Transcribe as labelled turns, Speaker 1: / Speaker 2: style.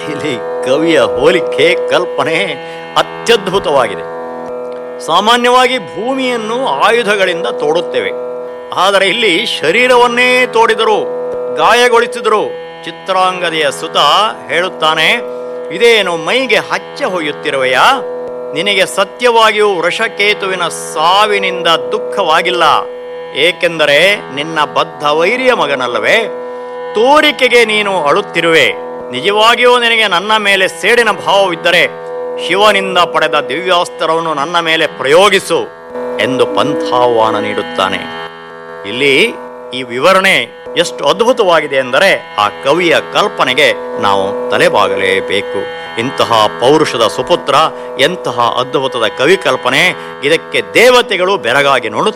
Speaker 1: ಇಲ್ಲಿ ಕವಿಯ ಹೋಲಿಕೆ ಕಲ್ಪನೆ ಅತ್ಯದ್ಭುತವಾಗಿದೆ ಸಾಮಾನ್ಯವಾಗಿ ಭೂಮಿಯನ್ನು ಆಯುಧಗಳಿಂದ ತೋಡುತ್ತೇವೆ ಆದರೆ ಇಲ್ಲಿ ಶರೀರವನ್ನೇ ತೋಡಿದರು ಗಾಯಗೊಳಿಸಿದರು ಚಿತ್ರಾಂಗದೆಯ ಸುತ ಹೇಳುತ್ತಾನೆ ಇದೇನು ಮೈಗೆ ಹಚ್ಚ ಹೊಯ್ಯುತ್ತಿರುವೆಯಾ ನಿನಗೆ ಸತ್ಯವಾಗಿಯೂ ವೃಷಕೇತುವಿನ ಸಾವಿನಿಂದ ದುಃಖವಾಗಿಲ್ಲ ಏಕೆಂದರೆ ನಿನ್ನ ಬದ್ಧ ವೈರಿಯ ಮಗನಲ್ಲವೇ ತೋರಿಕೆಗೆ ನೀನು ಅಳುತ್ತಿರುವೆ ನಿಜವಾಗಿಯೂ ನಿನಗೆ ನನ್ನ ಮೇಲೆ ಸೇಡಿನ ಭಾವವಿದ್ದರೆ ಶಿವನಿಂದ ಪಡೆದ ದಿವ್ಯಾಸ್ತ್ರವನ್ನು ನನ್ನ ಮೇಲೆ ಪ್ರಯೋಗಿಸು ಎಂದು ಪಂಥಾಹ್ವಾನ ನೀಡುತ್ತಾನೆ ಇಲ್ಲಿ ಈ ವಿವರಣೆ ಎಷ್ಟು ಅದ್ಭುತವಾಗಿದೆ ಎಂದರೆ ಆ ಕವಿಯ ಕಲ್ಪನೆಗೆ ನಾವು ತಲೆಬಾಗಲೇಬೇಕು ಇಂತಹ ಪೌರುಷದ ಸುಪುತ್ರ ಎಂತಹ ಅದ್ಭುತದ ಕವಿ ಕಲ್ಪನೆ ಇದಕ್ಕೆ ದೇವತೆಗಳು ಬೆರಗಾಗಿ ನೋಡುತ್ತಾರೆ